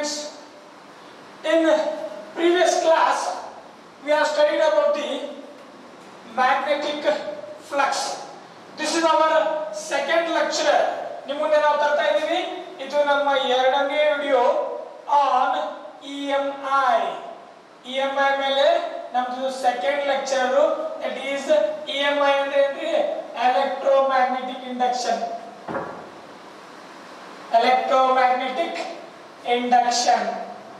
students, in previous class we have studied about the magnetic flux. This is our second lecture. ನಿಮ್ಮ ಮುಂದೆ ನಾವು ತರ್ತಾ ಇದ್ದೀವಿ ಇದು ನಮ್ಮ ಎರಡನೇ video on E M I E M I ಮೇಲೆ ನಮ್ದು second lecture that is E M I ಅಂದ್ರೆ ಏನ್ರಿ electromagnetic induction electromagnetic induction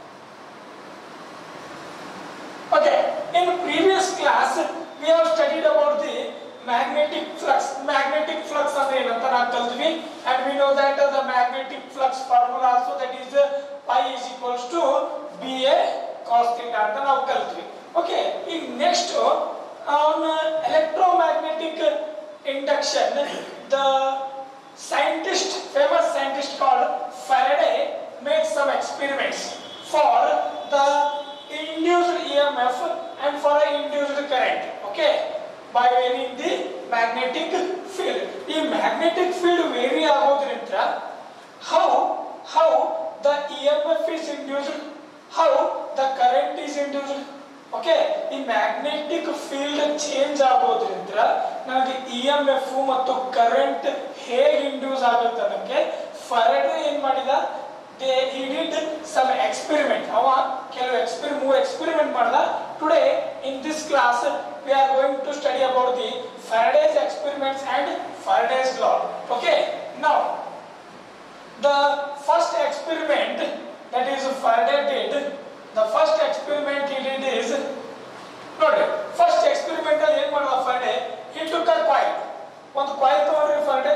Okay, in previous class we have studied about the magnetic flux. Magnetic flux ಅಂದ್ರೆ ಏನಂತ ನಾವು ಕಲ್ತ್ವಿ and we know that uh, the magnetic flux formula also that is uh, pi is equals to ba cos theta ಅಂತ ನಾವು ಕಲ್ತ್ವಿ. Okay, ಈಗ next on uh, electromagnetic induction the scientist famous scientist called Faraday made some experiments for the induced EMF and for an induced current. Okay, by varying the magnetic field. ಈ magnetic field vary ಆಗೋದ್ರಿಂದ how how the EMF is induced, how the current is induced. Okay ಈ magnetic field change ಆಗೋದ್ರಿಂದ ನಮಗೆ E M F ಮತ್ತು current ಹೇಗೆ induce ಆಗುತ್ತೆ ಅನ್ನೋಕ್ಕೆ Faraday ಏನ್ ಮಾಡಿದ they he did some experiment ಅವ ಕೆಲವು ಎಕ್ಸ್ಪೆರಿ ಮೂರು ಎಕ್ಸ್ಪೆರಿಮೆಂಟ್ ಮಾಡ್ದ today in this class we are going to study about the Faraday's experiments and Faraday's law okay now the first experiment that is Faraday did the first experiment he did is ನೋಡಿ first experiment ಅಲ್ಲಿ ಏನ್ ಮಾಡ್ದ Faraday he took a coil ಒಂದು coil ತಗೊಂಡ್ರಿ Faraday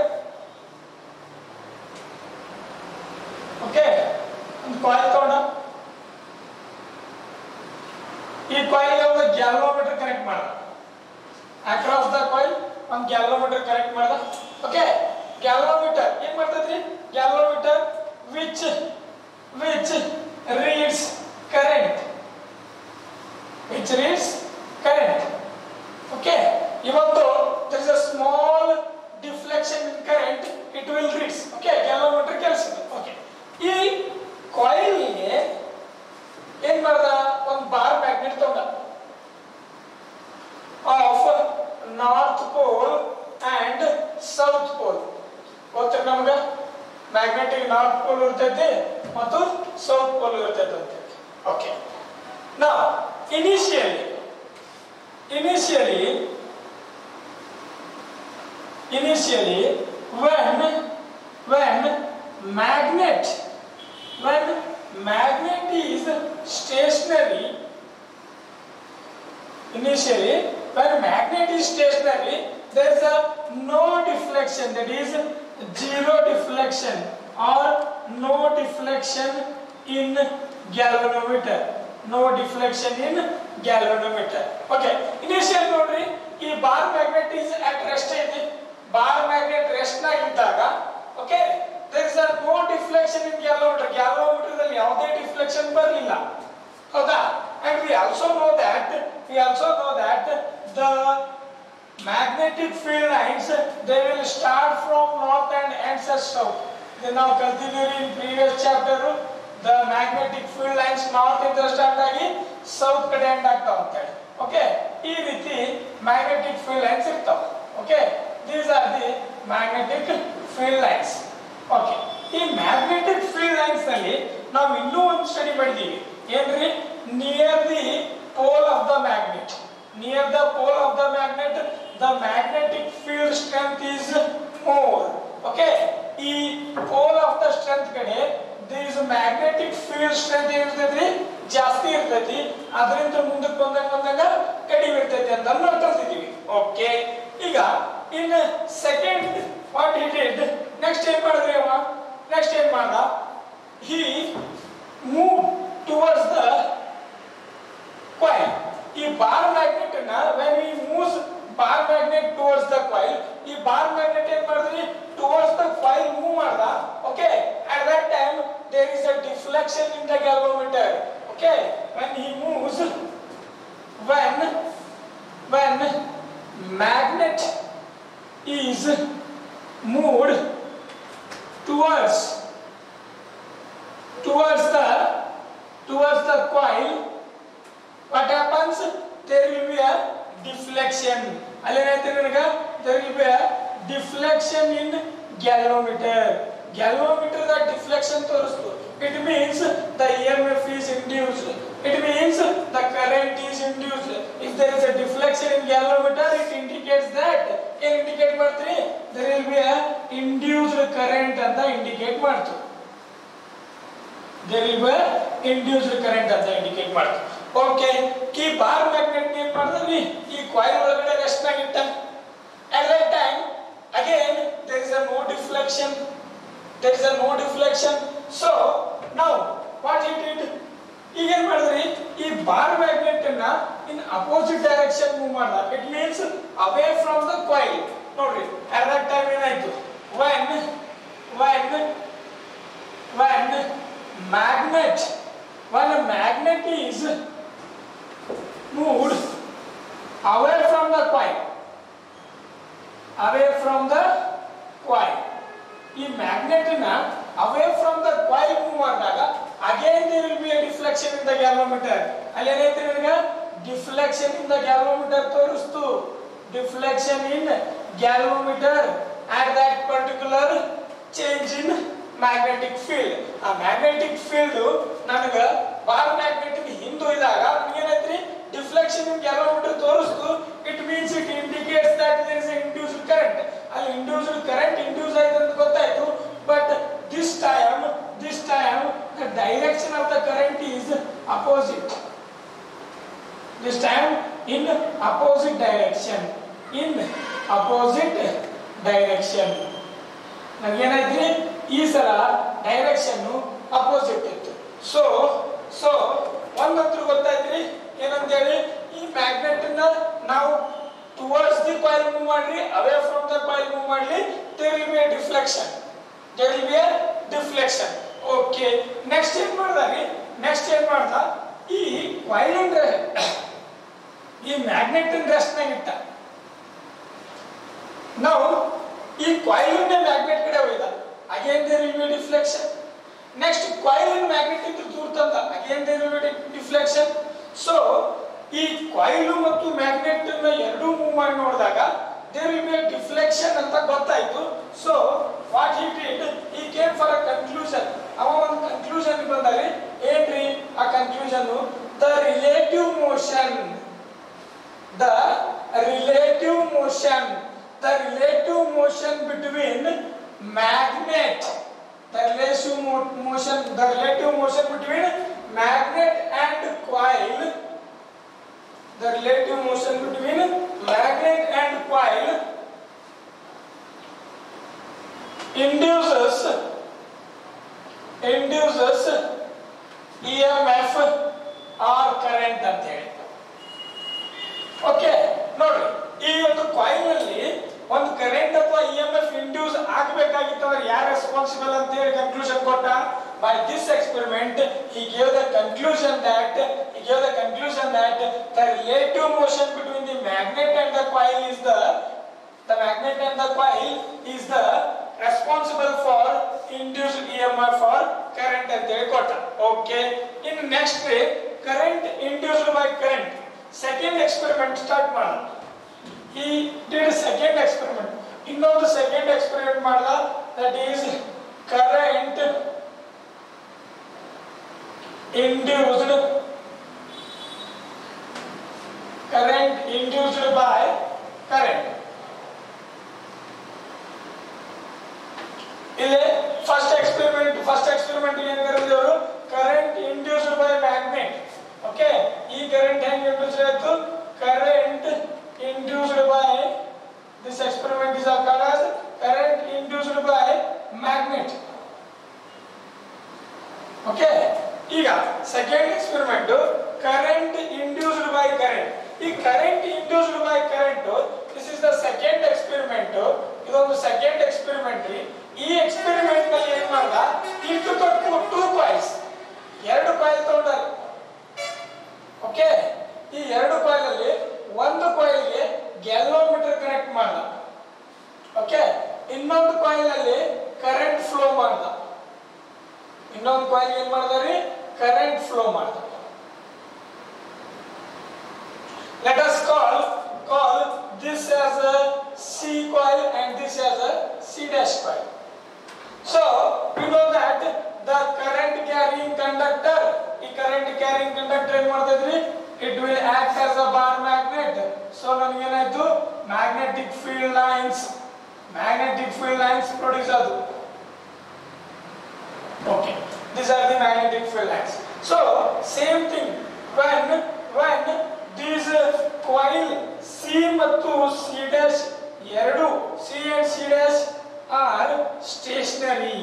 okay ಒಂದು coil ತಗೊಂಡ ಈ coil ಒಂದು ಗ್ಯಾಲೋಮೀಟರ್ ಕನೆಕ್ಟ್ ಮಾಡ್ದ ಅಕ್ರಾಸ್ ದ ಕಾಯಿಲ್ ಒಂದು ಗ್ಯಾಲೋಮೀಟರ್ ಕನೆಕ್ಟ್ ಮಾಡ್ದ ಓಕೆ ಗ್ಯಾಲೋಮೀಟರ್ ಏನ್ ಮಾಡ್ತದ್ರಿ galvanometer which which reads current which reads current okay ಇವತ್ತು there is a small deflection in current it will reach okay galvanometer ಕೆಲಸ okay ಈ ಕಾಯಿಲ್ಗೆ ಏನ್ ಮಾಡ್ದ ಒಂದು ಬಾರ್ ಮ್ಯಾಗ್ನೆಟ್ ತಗೊಂಡ off north pole and south pole ಗೊತ್ತ ನಮ್ಗ ಮ್ಯಾಗ್ನೆಟಿಕ್ ನಾರ್ತ್ ಪೋಲ್ ಇರ್ತೈತಿ ಮತ್ತು ಸೌತ್ ಪೋಲ್ ಇರ್ತೈತಿ ಅಂತ ಓಕೆ ನಾ initially initially initially when when magnet when magnet is stationary initially when magnet is stationary there is a no deflection that is zero deflection or no deflection in galvanometer no deflection in galvanometer okay initially ನೋಡ್ರಿ ಈ bar magnet is at rest ಐತಿ bar magnet rest ನಾಗಿದ್ದಾಗ okay there is a no deflection in galvanometer galvanometer ದಲ್ಲಿ ಯಾವುದೇ deflection ಬರಲಿಲ್ಲ ಹೌದಾ and we also know that we also know that the magnetic field lines they will start from north and ends at south ಇದು ನಾವು ಕಲ್ತಿದ್ದೀವಿ in previous chapter the magnetic field lines north ಇಂದ start ಆಗಿ south ಕಡೆ end ಆಗ್ತಾವ ಅಂತೇಳಿ okay ಈ ರೀತಿ ಮ್ಯಾಗ್ನೆಟಿಕ್ ಫೀಲ್ಡ್ ಲೈನ್ಸ್ ಇರ್ತಾವ okay these are the magnetic field lines okay ಈ ಮ್ಯಾಗ್ನೆಟಿಕ್ ಫೀಲ್ಡ್ ಲೈನ್ಸ್ ನಲ್ಲಿ ನಾವು ಇನ್ನೂ ಒಂದು ಸ್ಟಡಿ ಮಾಡಿದೀವಿ ಏನ್ರಿ near the pole of the magnet near the pole of the magnet the magnetic field strength is more okay ಈ pole of the strength ಕಡೆ this magnetic field strength ಏನಿರ್ತೈತ್ರಿ ಜಾಸ್ತಿ ಇರ್ತೈತಿ ಅದರಿಂದ ಮುಂದಕ್ಕೆ ಬಂದಾಗ ಬಂದಾಗ ಕಡಿಮೆ ಇರ್ತೈತಿ ಅಂತ ನಾವು ಕಲ್ತಿದ್ದೀವಿ ಓಕೆ ಈಗ in second what he did next ಏನ್ ಮಾಡಿದ್ರಿ ಅವ ನೆಕ್ಸ್ಟ್ ಏನ್ ಮಾಡ್ದ he move towards the coil ಈ ಬಾರ್ ಮ್ಯಾಗ್ನೆಟ್ ನ when he moves bar magnet towards the coil ಈ ಬಾರ್ ಮ್ಯಾಗ್ನೆಟ್ ಏನ್ ಮಾಡಿದ್ರಿ ಟುವರ್ಡ್ಸ್ ದ ಕಾಯಿಲ್ ಮೂವ್ ಮಾಡ್ದ okay at that time there is a deflection in the galvanometer okay when he moves when when magnet is moved towards towards the coil what happens there will be a deflection ಅಲ್ಲಿ ಏನಾಯ್ತು ನಿನಗೆ there will be a deflection in galvanometer galvanometer the deflection ತೋರಿಸ್ತು it means the emf is induced it means the current is induced if there is a deflection in galvanometer it indicates that ಏನ್ indicate ಮಾಡ್ತೀರಿ there will be a induced current ಅಂತ indicate ಮಾಡ್ತು there will be a induced current ಅಂತ indicate ಮಾಡ್ತು okay ಈ bar magnet ಏನ್ ಮಾಡಿದ್ರಿ ಈ ಕಾಯಿಲ್ ಒಳಗಡೆ ರೆಸ್ಟ್ ಆಗಿಟ್ಟ at that time again there is a no deflection there is a no deflection so now what he did ಈಗ ಏನ್ ಮಾಡಿದ್ರಿ ಈ ಬಾರ್ ಮ್ಯಾಗ್ನೆಟ್ ಅನ್ನ ಇನ್ ಅಪೋಸಿಟ್ ಡೈರೆಕ್ಷನ್ ಮೂವ್ ಮಾಡ್ದ it means away from the coil ನೋಡ್ರಿ at that time ಏನಾಯ್ತು when when when magnet when a magnet is moved away from the coil away from the coil ಈ magnet ನ away from the coil move ಮಾಡಿದಾಗ again there will be a deflection in the galvanometer ಅಲ್ಲಿ ಏನೈತೆ ನಿನಗೆ deflection in the galvanometer ತೋರಿಸ್ತು deflection in galvanometer at that particular change in magnetic field ಆ magnetic field ನನಗ bar magnetic ಹಿಂದೊಯ್ದಾಗ ಏನೈತ್ರಿ deflection in galvanometer ತೋರಿಸ್ತು it means it indicates that there is induced current ಅಲ್ಲಿ ಇಂಡ್ಯೂಸ್ಡ್ ಕರೆಂಟ್ ಇಂಡ್ಯೂಸ್ ಆಯ್ತು ಅಂತ ಗೊತ್ತಾಯ್ತು but this time this time the direction of the current is opposite this time in opposite direction in opposite direction ಏನಾಯ್ತ್ರಿ ಈ ಸಲ direction opposite ಇತ್ತು so so ಒಂದಂತೂ ಗೊತ್ತಾಯ್ತ್ರಿ ಏನಂತೇಳಿ ಈ ಮ್ಯಾಗ್ನೆಟ್ ನ ನಾವು ಟುವರ್ಡ್ಸ್ ದಿ ಕಾಯಿಲ್ ಮೂವ್ ಮಾಡ್ರಿ away from the coil move ಮಾಡ್ಲಿ there will be a deflection there will be a deflection okay next ಏನ್ ಮಾಡ್ದಾರಿ ನೆಕ್ಸ್ಟ್ ಏನ್ ಮಾಡ್ದ ಈ ಕಾಯಿಲ್ ಈ ಮ್ಯಾಗ್ನೆಟ್ ರೆಸ್ಟ್ ನಾಗ ಇಟ್ಟ ನಾವು ಈ ಕಾಯಿಲ್ ಮ್ಯಾಗ್ನೆಟ್ ಕಡೆ ಹೋಯ್ದ again there will be deflection next coil magnet ಇಂದ ದೂರ ತಂದ again there will be deflection so ಈ ಕಾಯಿಲ್ ಮತ್ತು ಮ್ಯಾಗ್ನೆಟ್ ಅನ್ನ ಎರಡೂ ಮೂವ್ ಮಾಡಿ ನೋಡಿದಾಗ ದೇರ್ ವಿಲ್ ಬಿ ಡಿಫ್ಲೆಕ್ಷನ್ ಅಂತ ಗೊತ್ತಾಯ್ತು so what he did he came for a conclusion ಅವ ಒಂದು ಕನ್ಕ್ಲೂಷನ್ ಬಂದಾಗ ಏನ್ರಿ ಆ conclusion the relative motion the relative motion the relative motion between magnet the relative mo- motion the relative motion between magnet and coil the relative motion between magnet and coil induces induces EMF or current ಅಂತ ಹೇಳಿ okay ನೋಡ್ರಿ ಈ ಒಂದು coil ನಲ್ಲಿ ಒಂದು current ಅಥವಾ E M F induce ಆಗಬೇಕಾಗಿತ್ತು ಅಂದ್ರೆ ಯಾರು ರೆಸ್ಪಾನ್ಸಿಬಲ್ ಅಂತ ಹೇಳಿ ಕನ್ಕ್ಲೂಷನ್ ಕೊಟ್ಟ by this experiment he gave the conclusion that he gave the conclusion that the relative motion between the magnet and the coil is the the magnet and the coil is the responsible for induced EMF or current ಅಂತ ಹೇಳಿ ಕೊಟ್ಟ okay in next current induced by current second experiment start ಮಾಡ he did second experiment ಇನ್ನೊಂದು second experiment ಮಾಡ್ದ that is current induced current induced by current ಇಲ್ಲಿ first experiment first experiment ಏನ್ ಕರೆದಿದ್ರು current induced by magnet okay ಈ current ಹೆಂಗ್ induce ಆಯ್ತು current induced by this experiment is called as current induced by magnet okay ಈಗ second experiment current induced by current ಈ current induced by current this is the second experiment ಇದೊಂದು second experiment ರೀ ಈ experiment ನಲ್ಲಿ ಏನ್ ಮಾಡ್ದ ಇಟ್ಟು ಕೊಟ್ಟು ಟೂ ಕಾಯಿಲ್ಸ್ ಎರಡು ಕಾಯಿಲ್ ತಗೊಂಡಾರೆ ಓಕೆ ಈ ಎರಡು ಕಾಯಿಲ್ ಅಲ್ಲಿ ಒಂದು ಕಾಯಿಲ್ಗೆ ಗ್ಯಾಲೋಮೀಟರ್ ಕನೆಕ್ಟ್ ಮಾಡ್ದ ಓಕೆ ಇನ್ನೊಂದು ಕಾಯಿಲ್ ಅಲ್ಲಿ ಕರೆಂಟ್ ಫ್ಲೋ ಮಾಡ್ದ ಇನ್ನೊಂದು ಕಾಯಿಲ್ ಏನ್ ಮಾಡ್ದ ರೀ ಕರೆಂಟ್ ಫ್ಲೋ ಮಾಡ್ದ let us call call this as a C coil and this as a C dash coil. So we know that the current carrying conductor, ಈ current carrying conductor ಏನ್ ಮಾಡ್ತೈತ್ರಿ it will act as a bar magnet. So ನಮಗೇನಾಯ್ತು magnetic field lines magnetic field lines produce ಅದು Okay, these are the magnetic field lines. So same thing when when these uh, coil C ಮತ್ತು C dash ಎರಡು C and C dash are stationary.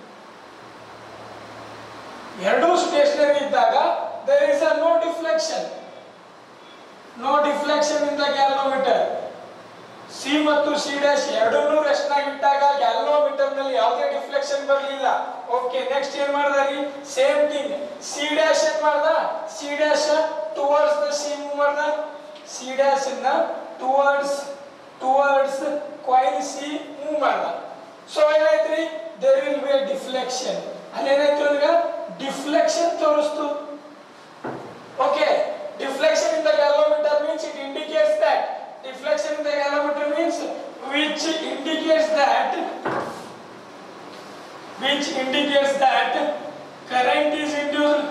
ಎರಡು stationary ಇದ್ದಾಗ there is a no deflection. No deflection in the galvanometer. C ಮತ್ತು C dash ಎರಡನ್ನೂ rest ನಾಗ ಇಟ್ಟಾಗ galvanometer ನಲ್ಲಿ ಯಾವುದೇ ಡಿಫ್ಲೆಕ್ಷನ್ ಬರಲಿಲ್ಲ ಓಕೆ ನೆಕ್ಸ್ಟ್ ಏನ್ ಮಾಡ್ದಾರಿ ಸೇಮ್ ಥಿಂಗ್ ಸಿ ಡ್ಯಾಶ್ ಏನ್ ಮಾಡ್ದ C dash towards the C move ಮಾಡ್ದ ಸಿ ಡ್ಯಾಶ್ ಇಂದ towards towards coil C move ಮಾಡ್ದ ಸೊ ಏನಾಯ್ತ್ರಿ there will be a deflection ಅಲ್ಲಿ ಏನಾಯ್ತು ಈಗ ಡಿಫ್ಲೆಕ್ಷನ್ ತೋರಿಸ್ತು Okay, deflection in the galvanometer means it indicates that deflection in the galvanometer means which indicates that which indicates that current is induced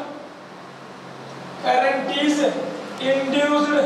current is induced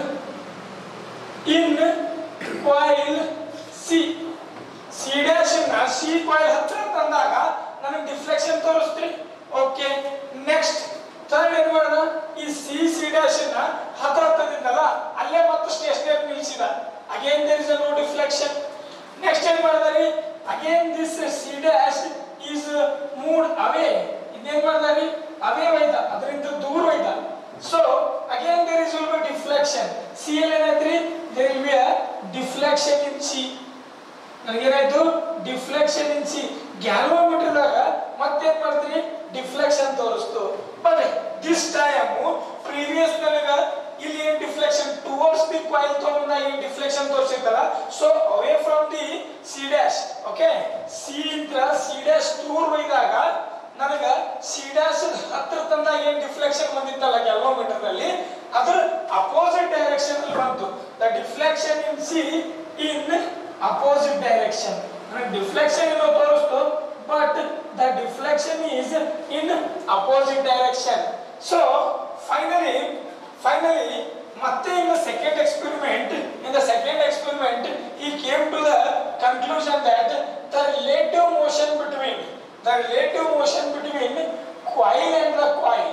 in coil C C dash ನ C coil ಹತ್ರ ತಂದಾಗ ನನಗೆ deflection ತೋರಿಸ್ತ್ರಿ okay next third ಏನ್ ಮಾಡ್ದ ಈ C C dash ನ ಹತ್ರ ತಂದಿದ್ದಲ್ಲ ಅಲ್ಲೇ ಮತ್ತು ಸ್ಟೇಷನರಿ ನಿಲ್ಸಿದ again there is no deflection next ಏನ್ ಮಾಡ್ದಾರಿ again this C dash is moved away ಇದೇನ್ ಮಾಡ್ದಾರಿ ಅವೇ ಒಯ್ದ ಅದರಿಂದ ದೂರ ಒಯ್ದ so again there is will be deflection C L ಏನೈತ್ರಿ there will be a deflection in C ನನಗೇನಾಯ್ತು ಡಿಫ್ಲೆಕ್ಷನ್ ಇನ್ ಸಿ ಗ್ಯಾಲ್ವೋಮೀಟರ್ದಾಗ ಮತ್ತೇನ್ ಮಾಡ್ತೀರಿ ಡಿಫ್ಲೆಕ್ಷನ್ ತೋರಿಸ್ತು ಬಟ್ ದಿಸ್ ಟೈಮ್ ಪ್ರೀವಿಯಸ್ ನನಗ ಇಲ್ಲಿ ಏನ್ ಡಿಫ್ಲೆಕ್ಷನ್ ಟುವರ್ಡ್ಸ್ ದಿ ಕಾಯಿಲ್ ತಗೊಂಡ ಏನ್ ಡಿಫ್ಲೆಕ್ಷನ್ ತೋರಿಸಿದ್ದಲ್ಲ so away from the C dash okay C ಇಂದ ಸಿ ಡ್ಯಾಶ್ ದೂರ ಒಯ್ದಾಗ ನನಗ ಸಿ ಡ್ಯಾಶ್ ಹತ್ರ ತಂದ ಏನ್ ಡಿಫ್ಲೆಕ್ಷನ್ ಬಂದಿತ್ತಲ್ಲ ಗ್ಯಾಲ್ವೋಮೀಟರ್ ನಲ್ಲಿ ಅದ್ರ ಅಪೋಸಿಟ್ ಡೈರೆಕ್ಷನ್ ಅಲ್ಲಿ ಬಂತು the deflection in C in opposite direction deflection ಏನೋ ತೋರಿಸ್ತು but the deflection is in opposite direction so finally finally ಮತ್ತೆ in the second experiment in the second experiment he came to the conclusion that the relative motion between the relative motion between coil and the coil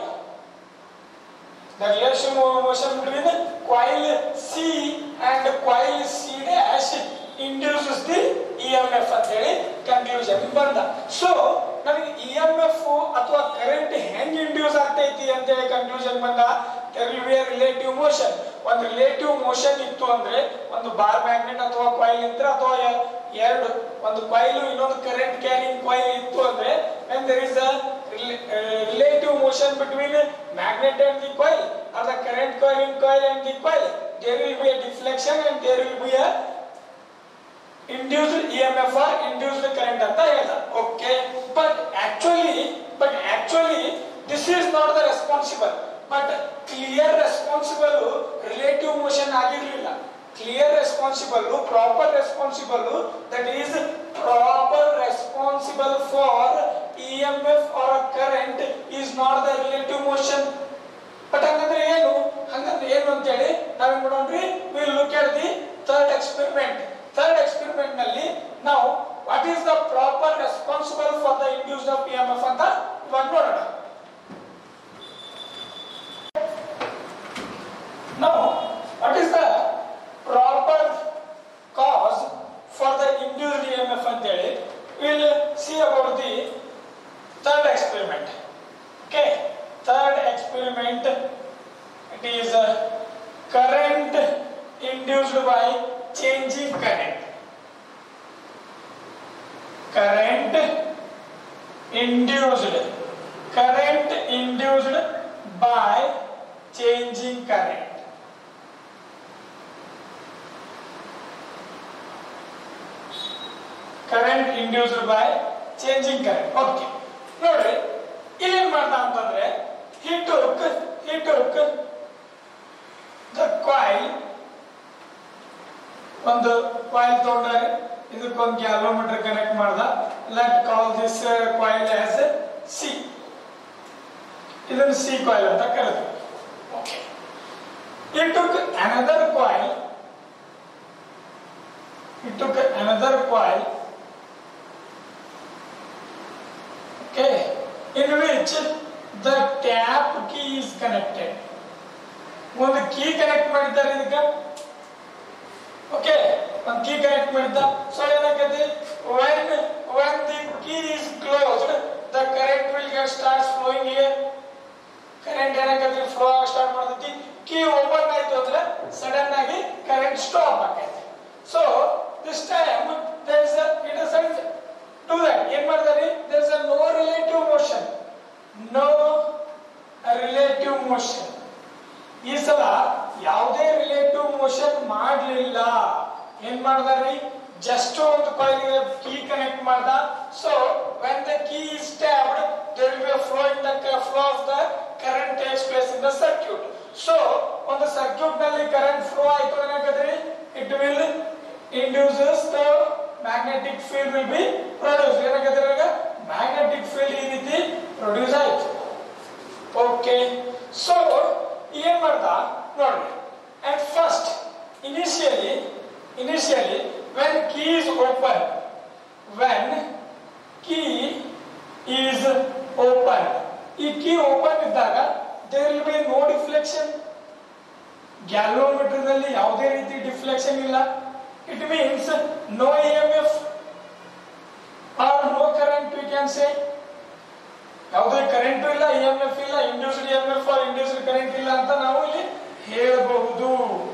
the relative motion between coil C and coil C dash induces the EMF ಅಂತ ಹೇಳಿ conclusion ಬಂದ so ನನಗೆ E M F ಅಥವಾ current ಹೆಂಗ್ induce ಆಗ್ತೈತಿ ಅಂತ ಹೇಳಿ conclusion ಬಂದ ರಿಲೇಟಿವ್ ಮೋಷನ್ ಒಂದು ರಿಲೇಟಿವ್ ಮೋಷನ್ ಇತ್ತು ಅಂದ್ರೆ ಒಂದು ಬಾರ್ ಮ್ಯಾಗ್ನೆಟ್ ಅಥವಾ ಕಾಯಿಲ್ ಇದ್ರೆ ಅಥವಾ ಎ- ಎರಡು ಒಂದು ಕಾಯಿಲ್ ಇನ್ನೊಂದು ಕರೆಂಟ್ ಕ್ಯಾರಿಂಗ್ ಕಾಯಿಲ್ ಇತ್ತು ಅಂದ್ರೆ when there is a rela- uh, relative motion between magnet and the coil or the current carrying coil and the coil there will be a deflection and there will be a induced EMF or induced current ಅಂತ ಹೇಳ್ದ okay but actually but actually this is not the responsible but clear responsible relative motion ಆಗಿರಲಿಲ್ಲ clear responsible proper responsible that is proper responsible for E M F or current is not the relative motion but ಹಂಗಂದ್ರೆ ಏನು ಹಂಗಂದ್ರೆ ಏನು ಅಂತೇಳಿ ನಾವೇನ್ ಮಾಡೋಣ್ರಿ will look at the third experiment third experiment ನಲ್ಲಿ ನಾವು what is the proper responsible for the induced of E M F ಅಂತ ಇವಾಗ ನೋಡೋಣ ನಾವು what is the proper cause for the induced E M F ಅಂತೇಳಿ will see about the third experiment Okay, third experiment it is uh, current induced by changing current. Current induced, current induced by changing current. Current induced by changing current. Okay. ನೋಡ್ರಿ ಇಲ್ಲೇನ್ ಮಾಡ್ದ ಅಂತಂದ್ರೆ he took he took the coil ಒಂದು coil ತಗೊಂಡಾರೆ ಇದಕ್ಕೊಂದು galvanometer connect ಮಾಡ್ದ let call this coil as C ಇದನ್ನು C coil ಅಂತ ಕರೆದ್ವಿ okay He took another coil. He took another coil. Okay, in which the tap key is connected. ಒಂದು key connect ಮಾಡಿದ್ದಾರೆ ಇದಕ್ಕೆ ಓಕೆ ಒಂದು ಕೀ ಕನೆಕ್ಟ್ ಮಾಡಿದ್ದ so ಏನಾಗತ್ತೆ when when the key is closed the current will get starts flowing here current ಏನಾಗತ್ತೆ flow start ಮಾಡ್ತೈತಿ key open ಆಯ್ತು ಅಂದ್ರೆ ಸಡನ್ ಆಗಿ ಕರೆಂಟ್ ಸ್ಟಾಪ್ ಆಗೈತಿ so this time there is it doesn't do that ಏನ್ ಮಾಡ್ತಾರೆ there is a no relative motion no relative motion ಈ ಸಲ ಯಾವುದೇ ರಿಲೇಟಿವ್ ಮೋಷನ್ ಮಾಡಲಿಲ್ಲ ಏನ್ ಮಾಡ್ದಾರಿ ಜಸ್ಟ್ ಒಂದು ಕಾಯಿಲ್ ಕೀ ಕನೆಕ್ಟ್ ಮಾಡ್ದ so when the key is tapped there will be a flow in the flow of the current takes place in the circuit so ಒಂದು circuit ನಲ್ಲಿ ಕರೆಂಟ್ ಫ್ಲೋ ಆಯ್ತು ಏನಾಗದ್ರಿ it will induces the magnetic field will be produce ಏನಾಗದ್ರಿ ಇವಾಗ magnetic field ಈ ರೀತಿ produce ಆಯ್ತು okay so ಏನ್ ಮಾಡ್ದ ನೋಡ್ರಿ at first initially initially when key is open when key is open ಈ ಕೀ ಓಪನ್ ಇದ್ದಾಗ there will be no deflection galvanometer ನಲ್ಲಿ ಯಾವುದೇ ರೀತಿ ಡಿಫ್ಲೆಕ್ಷನ್ ಇಲ್ಲ it means no E M F or no current we can say ಯಾವುದೇ current ಇಲ್ಲ E M F ಇಲ್ಲ induced E M F or induced current ಇಲ್ಲ ಅಂತ ನಾವು ಇಲ್ಲಿ ಹೇಳಬಹುದು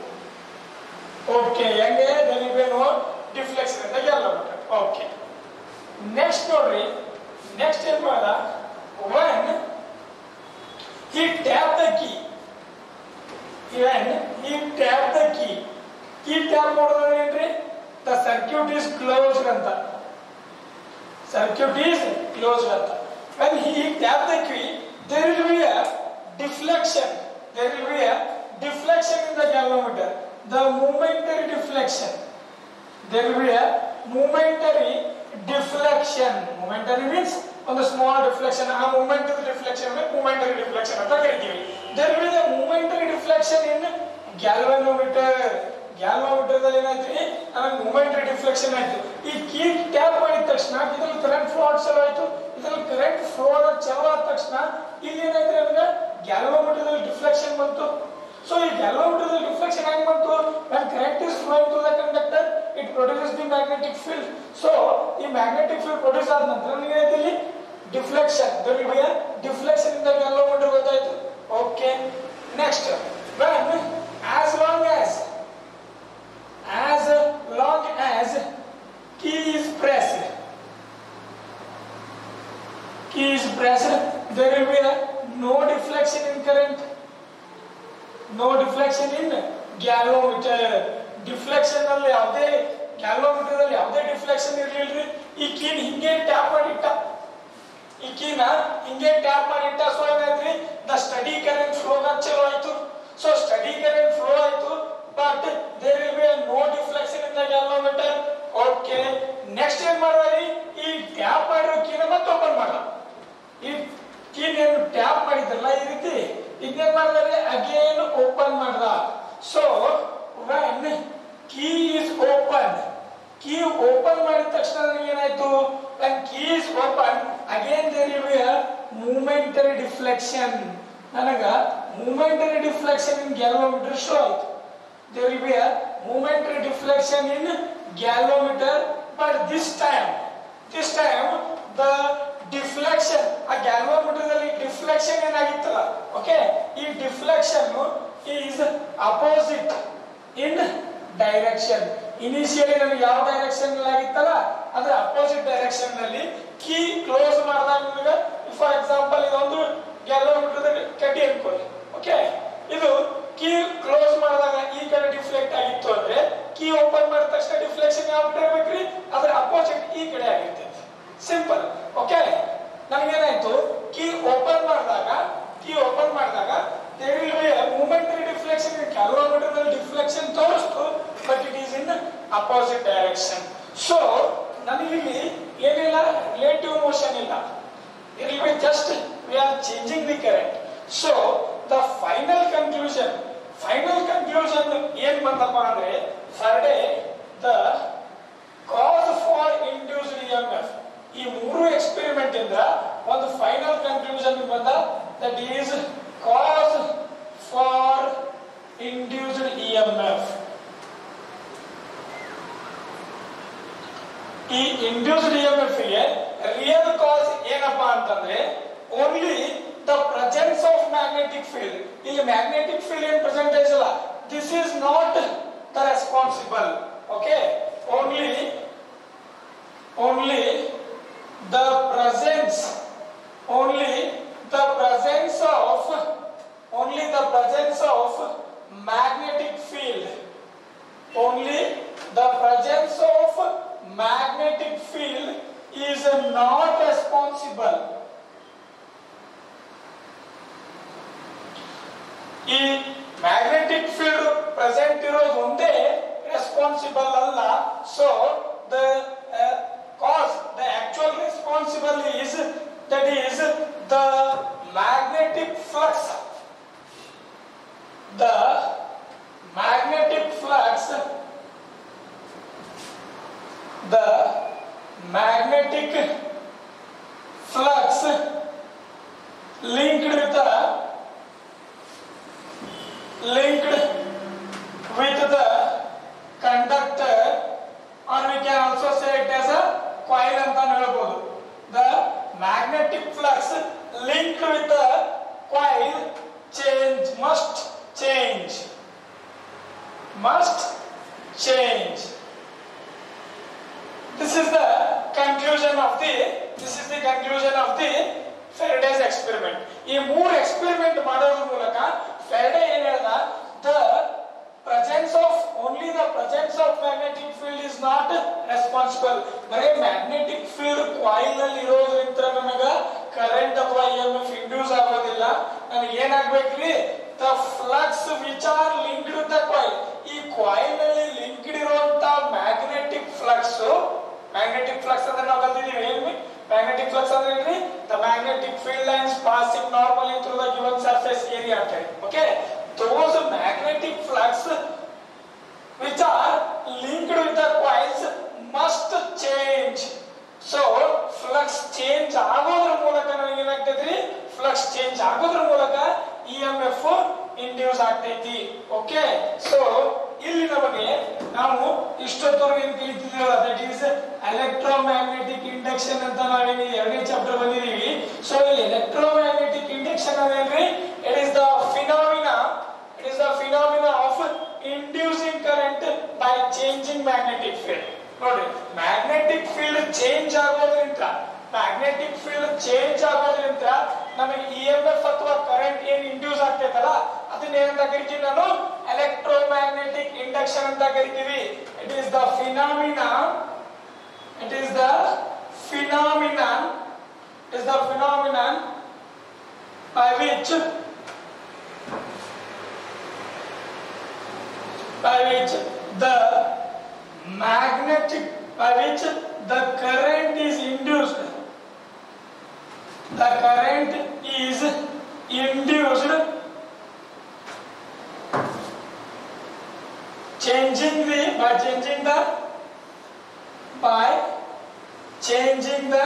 ಓಕೆ ಹೆಂಗೆ ದೆರ್ ನೋ ಡಿಫ್ಲೆಕ್ಷನ್ ಅಂತ ಗೆಲ್ಲಬಿಟ್ರೆ ಓಕೆ ನೆಕ್ಸ್ಟ್ ನೋಡ್ರಿ ನೆಕ್ಸ್ಟ್ ಏನ್ ಮಾಡ when he tapped the key when he tapped the key key tap ಮಾಡೋದ್ರೆ ಏನ್ರಿ the circuit is closed ಅಂತ circuit is closed ಅಂತ when he tapped the key there will be a deflection there will be a deflection in the galvanometer the momentary deflection there will be a momentary deflection momentary means ಒಂದು small deflection ಆ moment deflection momentary deflection ಅಂತ ಕರಿತೀವಿ there will a momentary deflection in galvanometer galvanometer ದಲ್ಲಿ ಏನಾಯ್ತು ನಮಗೆ ಮೂಮೆಂಟರಿ deflection ಆಯ್ತು ಈ key tap ಮಾಡಿದ ತಕ್ಷಣ ಇದ್ರಲ್ಲಿ ಕರೆಂಟ್ ಫ್ಲೋ ಚಲೋ ಆಯ್ತು ಇದ್ರಲ್ಲಿ ಕರೆಂಟ್ ಫ್ಲೋ ಚಲೋ ಆದ ತಕ್ಷಣ ಇಲ್ಲಿ ಏನಾಯ್ತು ನಮಗೆ ಗ್ಯಾಲ್ವನೋಮೀಟರ್ ದಲ್ಲಿ ಡಿಫ್ಲೆಕ್ಷನ್ ಬಂತು ಸೊ ಈ ಗ್ಯಾಲೋಮೀಟರ್ ಡಿಫ್ಲೆಕ್ಷನ್ ಹೆಂಗ್ ಬಂತು when current is flowing through the conductor it produces the magnetic field so ಈ magnetic field produce ಆದ ನಂತರ ನಿಮಗೆ ಏನಾಯ್ತು ಇಲ್ಲಿ deflection there will be a deflection in the galvanometer ಗೊತ್ತಾಯ್ತು okay next when as long as as long as key is pressed key is pressed there will be a no deflection in current no deflection in galvanometer deflection ಅಲ್ಲಿ ಯಾವುದೇ galvanometer ಅಲ್ಲಿ ಯಾವುದೇ deflection ಇರ್ಲಿಲ್ರಿ ಈ keen ಹಿಂಗೆ tap ಮಾಡಿಟ್ಟ ಈ ಕೀನ ಹಿಂಗೆ tap ಮಾಡಿಟ್ಟ ಸೊ ಏನಾಯ್ತ್ರಿ ದ ಸ್ಟಡಿ ಕರೆಂಟ್ ಫ್ಲೋ ಚಲೋ ಆಯ್ತು ಸೊ ಸ್ಟಡಿ ಕರೆಂಟ್ ಫ್ಲೋ ಆಯ್ತು but there will be no deflection in the galvanometer okay next ಏನ್ ಮಾಡ್ರಿ ಈ ಟ್ಯಾಪ್ ಮಾಡಿರೋ ಕೀನ ಮತ್ತೆ ಓಪನ್ ಮಾಡ ಈ ಕೀನ್ ಏನು ಟ್ಯಾಪ್ ಮಾಡಿದ್ರಲ್ಲ ಈ ರೀತಿ ಇದನ್ನೇನ್ ಮಾಡಿದ್ರೆ ಅಗೇನ್ ಓಪನ್ ಮಾಡ್ದ so when key is open key open ಮಾಡಿದ ತಕ್ಷಣ ನನಗೆ ಏನಾಯ್ತು when key is open again there will be a momentary deflection ನನಗ momentary deflection in galvanometer show ಆಯ್ತು there will be a momentary deflection in galvanometer but this time this time the deflection ಆ galvanometer ದಲ್ಲಿ deflection ಏನಾಗಿತ್ತಲ್ಲ okay ಈ deflection is opposite in direction initially ನಮಗೆ ಯಾವ direction ಆಗಿತ್ತಲ್ಲ ಅದ್ರ ಅಪೋಸಿಟ್ ಡೈರೆಕ್ಷನ್ ನಲ್ಲಿ ಕೀ ಕ್ಲೋಸ್ ಮಾಡಿದಾಗ ನಿಮಗೆ ಫಾರ್ ಎಕ್ಸಾಂಪಲ್ ಇದೊಂದು ಗ್ಯಾಲೋಮೀಟರ್ ಕಡ್ಡಿ ಅನ್ಕೊಳ್ಳಿ ಓಕೆ ಇದು ಕೀ ಕ್ಲೋಸ್ ಮಾಡಿದಾಗ ಈ ಕಡೆ ಡಿಫ್ಲೆಕ್ಟ್ ಆಗಿತ್ತು ಅಂದ್ರೆ ಕೀ ಓಪನ್ ಮಾಡಿದ ತಕ್ಷಣ ಡಿಫ್ಲೆಕ್ಷನ್ ಯಾವ ಕಡೆ ಇರ್ಬೇಕ್ರಿ ಅದ್ರ ಅಪೋಸಿಟ್ ಈ ಕಡೆ ಆಗಿರ್ತೈತಿ ಸಿಂಪಲ್ ಓಕೆ ನಮಗೇನಾಯ್ತು ಕೀ ಓಪನ್ ಮಾಡಿದಾಗ ಕೀ ಓಪನ್ ಮಾಡಿದಾಗ ಮೂಮೆಂಟರಿ ಡಿಫ್ಲೆಕ್ಷನ್ ಕ್ಯಾಲೋಮೀಟರ್ ನಲ್ಲಿ ಡಿಫ್ಲೆಕ್ಷನ್ ತೋರಿಸ್ತು but it is in opposite direction so ನನಗಿಲ್ಲಿ ಏನಿಲ್ಲ ರಿಲೇಟಿವ್ ಮೋಷನ್ ಇಲ್ಲ it will be just we are changing the current so the final conclusion final conclusion ಏನ್ ಬಂತಪ್ಪ ಅಂದ್ರೆ ಫರ್ಡೆ the cause for induced EMF ಈ ಮೂರು ಎಕ್ಸ್ಪೆರಿಮೆಂಟ್ ಇಂದ ಒಂದು ಫೈನಲ್ ಕನ್ಕ್ಲೂಷನ್ ಬಂದ that is cause for induced EMF ಈ ಇಂಡ್ಯೂಸ್ಡ್ ಇಎಂಎಫ್ ಗೆ ರಿಯಲ್ ಕಾಸ್ ಏನಪ್ಪಾ ಅಂತಂದ್ರೆ only the presence of magnetic field ಇಲ್ಲಿ ಮ್ಯಾಗ್ನೆಟಿಕ್ ಫೀಲ್ಡ್ ಏನ್ ಪರ್ಸೆಂಟೇಜ್ ಅಲ್ಲ this is not the responsible okay only only the presence only the presence of only the presence of magnetic field only the presence of magnetic field is not responsible ಈ magnetic field present ಇರೋದು ಒಂದೇ responsible ಅಲ್ಲ so the cause the actual responsible is that is the magnetic flux ದ magnetic flux the magnetic flux linked with the linked with the conductor or we can also say it as a coil ಅಂತ ಹೇಳ್ಬೋದು the magnetic flux linked with the coil change must change must change. This is the conclusion of the this is the conclusion of the Faraday's experiment. ಈ ಮೂರು experiment ಮಾಡೋದ್ರ ಮೂಲಕ Faraday ಏನ್ ಹೇಳ್ದ the presence of only the presence of magnetic field is not responsible ಬರೀ magnetic field coil ನಲ್ಲಿ ಇರೋದ್ರಿಂದ ನನಗ ಕರೆಂಟ್ ಅಥವಾ ಇ ಎಂ ಎಫ್ ಇಂಡ್ಯೂಸ್ ಆಗೋದಿಲ್ಲ ನನಗೆ ಏನಾಗ್ಬೇಕ್ರಿ the flux which are linked with the coil ಈ ಕಾಯಿಲ್ ನಲ್ಲಿ ಲಿಂಕ್ಡ್ ಇರುವಂತ ಮ್ಯಾಗ್ನೆಟಿಕ್ ಫ್ಲಕ್ಸ್ ಮ್ಯಾಗ್ನೆಟಿಕ್ ಫ್ಲಕ್ಸ್ ಅಂದ್ರೆ ನಾವು ಕಲ್ತಿದೀವಿ ಏನ್ರಿ ಮ್ಯಾಗ್ನೆಟಿಕ್ ಫ್ಲಕ್ಸ್ ಅಂದ್ರೆ ಏನ್ರಿ the magnetic field lines passing normally through the given surface area ಅಂತ ಹೇಳಿ okay those magnetic flux which are linked with the coils must change so flux change ಆಗೋದ್ರ ಮೂಲಕ ನನಗೆ ಏನಾಗ್ತೈತ್ರಿ ಫ್ಲಕ್ಸ್ ಚೇಂಜ್ ಆಗೋದ್ರ ಮೂಲಕ ಇ ಎಂ ಎಫ್ ಇಂಡ್ಯೂಸ್ ಆಗ್ತೈತಿ okay so ಇಲ್ಲಿ ನಮಗೆ ನಾವು ಇಷ್ಟೊತ್ತವರೆಗೆ ಏನ್ ಕಲಿತಿದ್ದೀವಲ್ಲ ದಟ್ ಈಸ್ ಎಲೆಕ್ಟ್ರೋಮ್ಯಾಗ್ನೆಟಿಕ್ ಇಂಡಕ್ಷನ್ ಅಂತ ನಾವೇನು ಎರಡನೇ ಚಾಪ್ಟರ್ ಬಂದಿದೀವಿ ಸೊ ಈ ಎಲೆಕ್ಟ್ರೋಮ್ಯಾಗ್ನೆಟಿಕ್ ಇಂಡಕ್ಷನ್ ಅದೇನ್ರಿ it is the phenomena it is the phenomena of inducing current by changing magnetic field ನೋಡಿ ಮ್ಯಾಗ್ನೆಟಿಕ್ ಫೀಲ್ಡ್ ಚೇಂಜ್ ಆಗೋದ್ರಿಂದ ಮ್ಯಾಗ್ನೆಟಿಕ್ ಫೀಲ್ಡ್ ಚೇಂಜ್ ಆಗೋದ್ರಿಂದ ನಮಗೆ ಇ ಎಂ ಎಫ್ ಅಥವಾ ಕರೆಂಟ್ ಏನ್ ಇಂಡ್ಯೂಸ್ ಆಗ್ತೈತಲ್ಲ ಅದನ್ನ ಏನಂತ ಕರಿತೀವಿ ನಾನು ಎಲೆಕ್ಟ್ರೋಮ್ಯಾಗ್ನೆಟಿಕ್ ಇಂಡಕ್ಷನ್ ಅಂತ ಕರಿತೀವಿ it is the phenomena it is the phenomenon is the phenomenon by which by which the magnetic by which the current is induced the current is induced changing the by changing the by changing the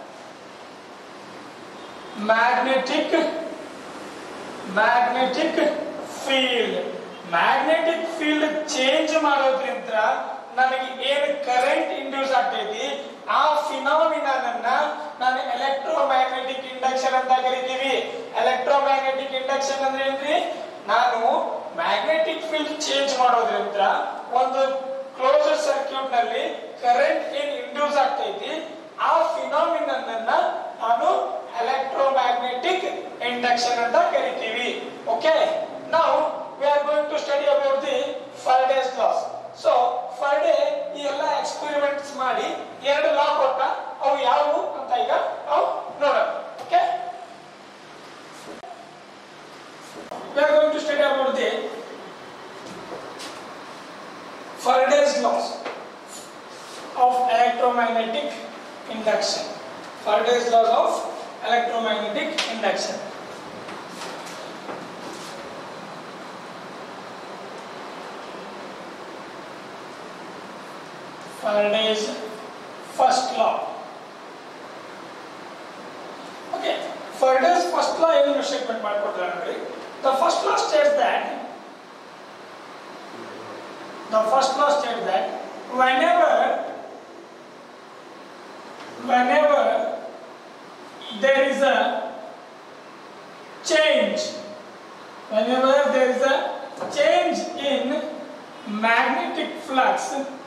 magnetic magnetic field magnetic field change ಮಾಡೋದ್ರಿಂದ ನನಗೆ ಏನು current induce ಆಗ್ತೈತಿ ಆ ಫಿನಾಮಿನನ್ನ ನಾನು electromagnetic induction ಅಂತ ಕರಿತೀವಿ electromagnetic induction ಅಂದ್ರೆ ಏನ್ರಿ ನಾನು ಮ್ಯಾಗ್ನೆಟಿಕ್ ಫೀಲ್ಡ್ ಚೇಂಜ್ ಮಾಡೋದ್ರಿಂದ ಒಂದು ಕ್ಲೋಸ್ ಸರ್ಕ್ಯೂಟ್ ನಲ್ಲಿ ಕರೆಂಟ್ ಏನ್ ಇಂಡ್ಯೂಸ್ ಆಗ್ತೈತಿ ಆ ಫಿನಾಮಿನನ್ ನಾನು ಎಲೆಕ್ಟ್ರೋಮ್ಯಾಗ್ನೆಟಿಕ್ ಇಂಡಕ್ಷನ್ ಅಂತ ಕರಿತೀವಿ ಓಕೆ ನಾವು we are going to study about the Faraday's laws. So, Faraday ಈ ಎಲ್ಲ ಎಕ್ಸ್ಪೆರಿಮೆಂಟ್ಸ್ ಮಾಡಿ ಎರಡು ಲಾ ಕೊಟ್ಟ ಅವು ಯಾವುವು ಅಂತ ಈಗ ನಾವು ನೋಡೋಣ okay we are going to study about the Faraday's laws. electromagnetic induction. Faraday's laws of electromagnetic induction. Faraday's first law. Okay, Faraday's first law ಏನು ಸ್ಟೇಟ್ಮೆಂಟ್ ಮಾಡ್ಕೊಡ್ತಾರೆ ನೋಡಿ The first law states that the first law states that whenever whenever there is a change whenever there is a change in magnetic flux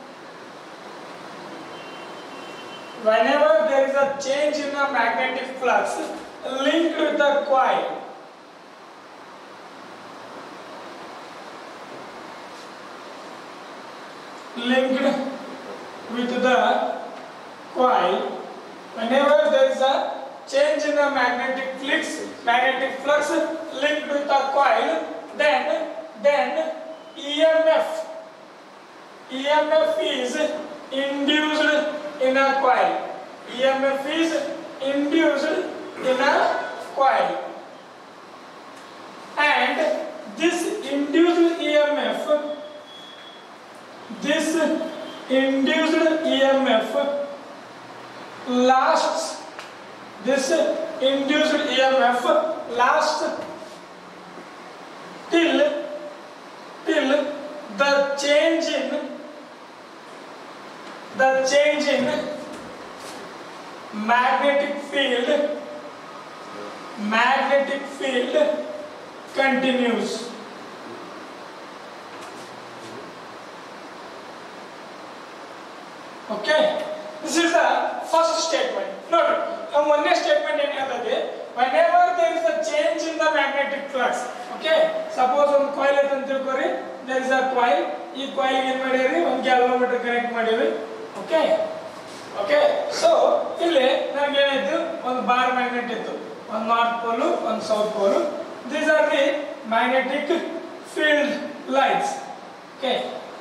whenever there is a change in a magnetic flux linked with the coil linked with the coil whenever there is a change in the magnetic flux magnetic flux linked with the coil then then emf emf is induced in a coil emf is induced in a coil and this induced emf this induced emf lasts this induced emf lasts till till the change in the change in magnetic field magnetic field continues okay this is the first statement ನೋಡ್ರಿ ನಮ್ಮ ಒಂದನೇ statement ಏನ್ ಹೇಳ್ತದೆ whenever there is a change in the magnetic flux okay suppose ಒಂದು coil ಐತೆ ಅಂತ ತಿಳ್ಕೊರಿ there is a coil ಈ ಕಾಯಿಲ್ ಏನ್ ಮಾಡಿರಿ ಒಂದು ಗ್ಯಾಲೋಮೀಟರ್ ಕನೆಕ್ಟ್ ಮಾಡಿರಿ ಓಕೆ ಓಕೆ ಸೊ ಇಲ್ಲಿ ನಮ್ಗೆ ಏನಾಯ್ತು ಒಂದು ಬಾರ್ ಮ್ಯಾಗ್ನೆಟ್ ಇತ್ತು ಒಂದು ನಾರ್ತ್ ಪೋಲು ಒಂದು south pole these are the magnetic field lines okay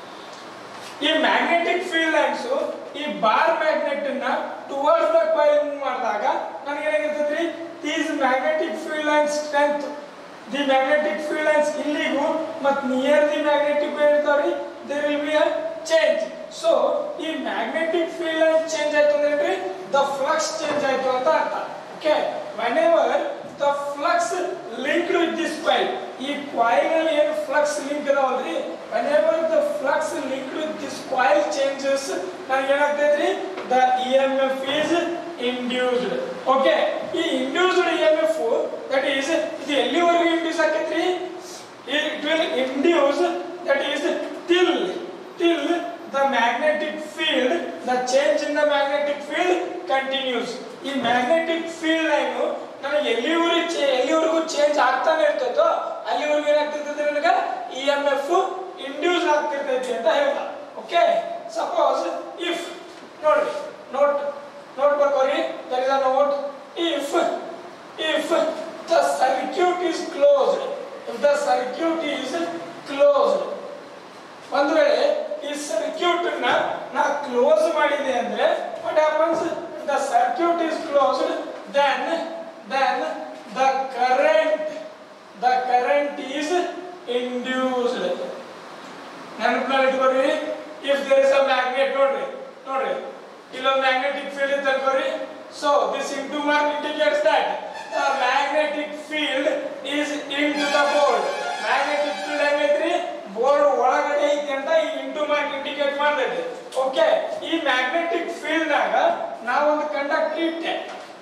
ಈ ಮ್ಯಾಗ್ನೆಟಿಕ್ ಫೀಲ್ಡ್ ಲೈನ್ಸ್ ಈ ಬಾರ್ ಮ್ಯಾಗ್ನೆಟ್ ನ ಟುವರ್ಡ್ಸ್ ದ ಕಾಯಿಲ್ ಮೂವ್ ಮಾಡಿದಾಗ ನನಗೆ ಏನಾಗಿರ್ತೈತ್ರಿ these magnetic field lines strength the magnetic field lines ಇಲ್ಲಿಗೂ ಮತ್ತು ನಿಯರ್ ದಿ ಮ್ಯಾಗ್ನೆಟಿಕ್ ಇರ್ತಾವ್ರಿ there will be a change so ಈ ಮ್ಯಾಗ್ನೆಟಿಕ್ ಫೀಲ್ಡ್ ಲೈನ್ ಚೇಂಜ್ ಆಯ್ತು ಅಂದ್ರೆ ದ ಫ್ಲಕ್ಸ್ ಚೇಂಜ್ ಆಯ್ತು ಅಂತ ಅರ್ಥ okay whenever the flux linked with this coil ಈ coil ಅಲ್ಲಿ ಏನು ಫ್ಲಕ್ಸ್ ಲಿಂಕ್ ಇದಾವಲ್ರಿ whenever the flux linked with this coil changes ನನಗೆ ಏನಾಗ್ತೈತ್ರಿ the emf is induced okay ಈ induced emf that is ಇದು ಎಲ್ಲಿವರೆಗೂ ಇಂಡ್ಯೂಸ್ ಆಕೈತ್ರಿ it will induce that is till till the magnetic field the change in the magnetic field continues ಈ magnetic field line ನನಗೆ ಎಲ್ಲಿವರೆಗೂ ಎಲ್ಲಿವರೆಗೂ ಚೇಂಜ್ ಆಗ್ತಾನೆ ಇರ್ತೈತೋ ಅಲ್ಲಿವರೆಗೂ ಏನಾಗ್ತಿರ್ತೈತೆ ನನಗೆ ಇ ಎಮ್ ಎಫ್ ಇಂಡ್ಯೂಸ್ ಆಗ್ತಿರ್ತೈತಿ ಅಂತ ಹೇಳ್ದ ಓಕೆ ಸಪೋಸ್ ಇಫ್ ನೋಡ್ರಿ ನೋಟ್ ನೋಟ್ ಬರ್ಕೋರಿ there is a note if if the circuit is closed if the circuit is closed ಒಂದು ವೇಳೆ ಈ ಸರ್ಕ್ಯೂಟ್ ನ ನಾ ಕ್ಲೋಸ್ ಮಾಡಿದೆ ಅಂದ್ರೆ what happens the circuit is closed then then the current the current is induced ನೆನಪಿನಲ್ಲಿ ಇಟ್ಕೊರಿ if there is a magnet ನೋಡ್ರಿ ನೋಡ್ರಿ ಇಲ್ಲೊಂದು ಮ್ಯಾಗ್ನೆಟಿಕ್ ಫೀಲ್ಡ್ ಇತ್ತು ಅನ್ಕೋರಿ so this into mark indicates that the magnetic field is in to the board magnetic field ಹೆಂಗೈತ್ರಿ board ಒಳಗಡೆ ಐತಿ ಅಂತ ಈ ಇಂಟು ಮಾರ್ಕ್ ಇಂಡಿಕೇಟ್ ಮಾಡ್ತೈತಿ ಓಕೆ ಈ ಮ್ಯಾಗ್ನೆಟಿಕ್ ಫೀಲ್ಡ್ ನಾಗ ನಾವೊಂದು ಕಂಡಕ್ಟರ್ ಇಟ್ಟೆ